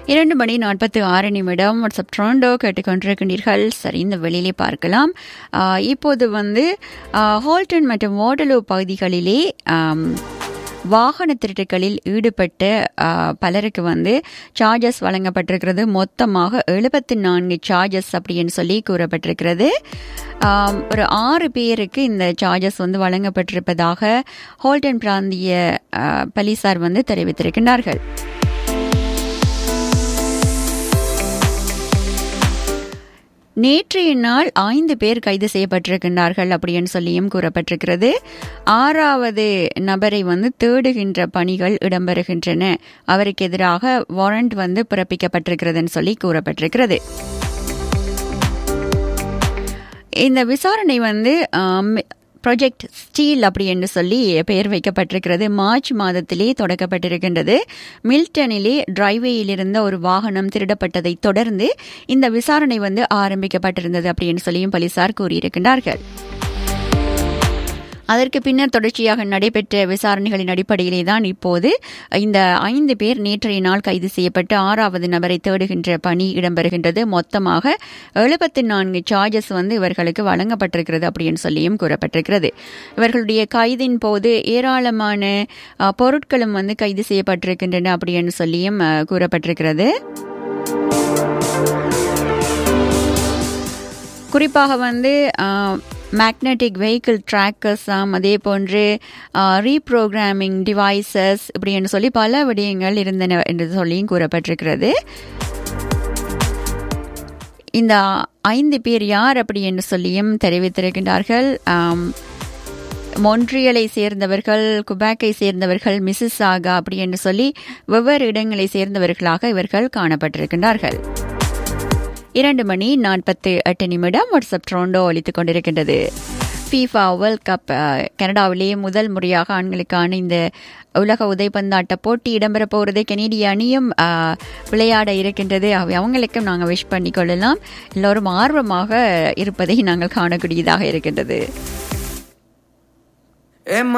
இரண்டு மணி நாற்பத்தி ஆறு நிமிடம் வாட்ஸ்அப் ட்ரோண்டோ கேட்டுக்கொண்டிருக்கின்றீர்கள் சரி இந்த வெளியிலே பார்க்கலாம் ஆஹ் இப்போது வந்து ஆஹ் ஹோல்டன் மற்றும் ஓடலோ பகுதிகளிலே ஆம், வாகன திருட்டுகளில் ஈடுபட்ட ஆஹ், பலருக்கு வந்து சார்ஜஸ் வழங்கப்பட்டிருக்கிறது மொத்தமாக எழுபத்தி நான்கு சார்ஜஸ் அப்படின்னு சொல்லி கூறப்பட்டிருக்கிறது ஆம், ஒரு ஆறு பேருக்கு இந்த சார்ஜஸ் வந்து வழங்கப்பட்டிருப்பதாக ஹோல்டன் பிராந்திய ஆஹ், போலீசார் வந்து தெரிவித்திருக்கின்றார்கள் நேற்றைய நாள் ஐந்து பேர் கைது செய்யப்பட்டிருக்கின்றார்கள் அப்படின்னு சொல்லியும் கூறப்பட்டிருக்கிறது ஆறாவது நபரை வந்து தேடுகின்ற பணிகள் இடம்பெறுகின்றன அவருக்கு எதிராக வாரண்ட் வந்து பிறப்பிக்கப்பட்டிருக்கிறதுன்னு சொல்லி கூறப்பட்டிருக்கிறது இந்த விசாரணை வந்து ப்ராஜெக்ட் ஸ்டீல் அப்படி என்று சொல்லி பெயர் வைக்கப்பட்டிருக்கிறது மார்ச் மாதத்திலே தொடக்கப்பட்டிருக்கின்றது மில்டனிலே டிரைவேயில் இருந்த ஒரு வாகனம் திருடப்பட்டதை தொடர்ந்து இந்த விசாரணை வந்து ஆரம்பிக்கப்பட்டிருந்தது அப்படின்னு சொல்லியும் போலீசார் கூறியிருக்கின்றார்கள் அதற்கு பின்னர் தொடர்ச்சியாக நடைபெற்ற விசாரணைகளின் அடிப்படையிலே தான் இப்போது இந்த ஐந்து பேர் நேற்றைய நாள் கைது செய்யப்பட்டு ஆறாவது நபரை தேடுகின்ற பணி இடம்பெறுகின்றது மொத்தமாக எழுபத்தி நான்கு சார்ஜஸ் வந்து இவர்களுக்கு வழங்கப்பட்டிருக்கிறது அப்படின்னு சொல்லியும் கூறப்பட்டிருக்கிறது இவர்களுடைய கைதின் போது ஏராளமான அஹ், பொருட்களும் வந்து கைது செய்யப்பட்டிருக்கின்றன அப்படின்னு சொல்லியும் அஹ், கூறப்பட்டிருக்கிறது குறிப்பாக வந்து மேக்னெட்டிக் வெஹிக்கிள் ட்ராக்கர்ஸாம் அதே போன்று ரீப்ரோக்ராமிங் டிவைசஸ் இப்படின்னு சொல்லி பல விடயங்கள் இருந்தன என்று சொல்லியும் கூறப்பட்டிருக்கிறது இந்த ஐந்து பேர் யார் அப்படி என்று சொல்லியும் தெரிவித்திருக்கின்றார்கள் ஆம், மொன்ட்ரியலை சேர்ந்தவர்கள் குபாக்கை சேர்ந்தவர்கள் மிசிஸ் ஆகா அப்படி என்று சொல்லி வெவ்வேறு இடங்களை சேர்ந்தவர்களாக இவர்கள் காணப்பட்டிருக்கின்றார்கள் இரண்டு மணி நாற்பத்தி எட்டு நிமிடம் வாட்ஸ்அப் ட்ரோண்டோ ஒலித்துக் கொண்டிருக்கின்றது ஃபீஃபா வேர்ல்ட் கப் அஹ், கனடாவிலேயே முதல் முறையாக ஆண்களுக்கான இந்த உலக உதைப்பந்தாட்ட போட்டி இடம்பெற போகிறது கெனடிய அணியும் அஹ், விளையாட இருக்கின்றது அவை அவங்களுக்கும் நாங்கள் விஷ் பண்ணிக்கொள்ளலாம் எல்லோரும் ஆர்வமாக இருப்பதை நாங்கள் காணக்கூடியதாக இருக்கின்றது Emma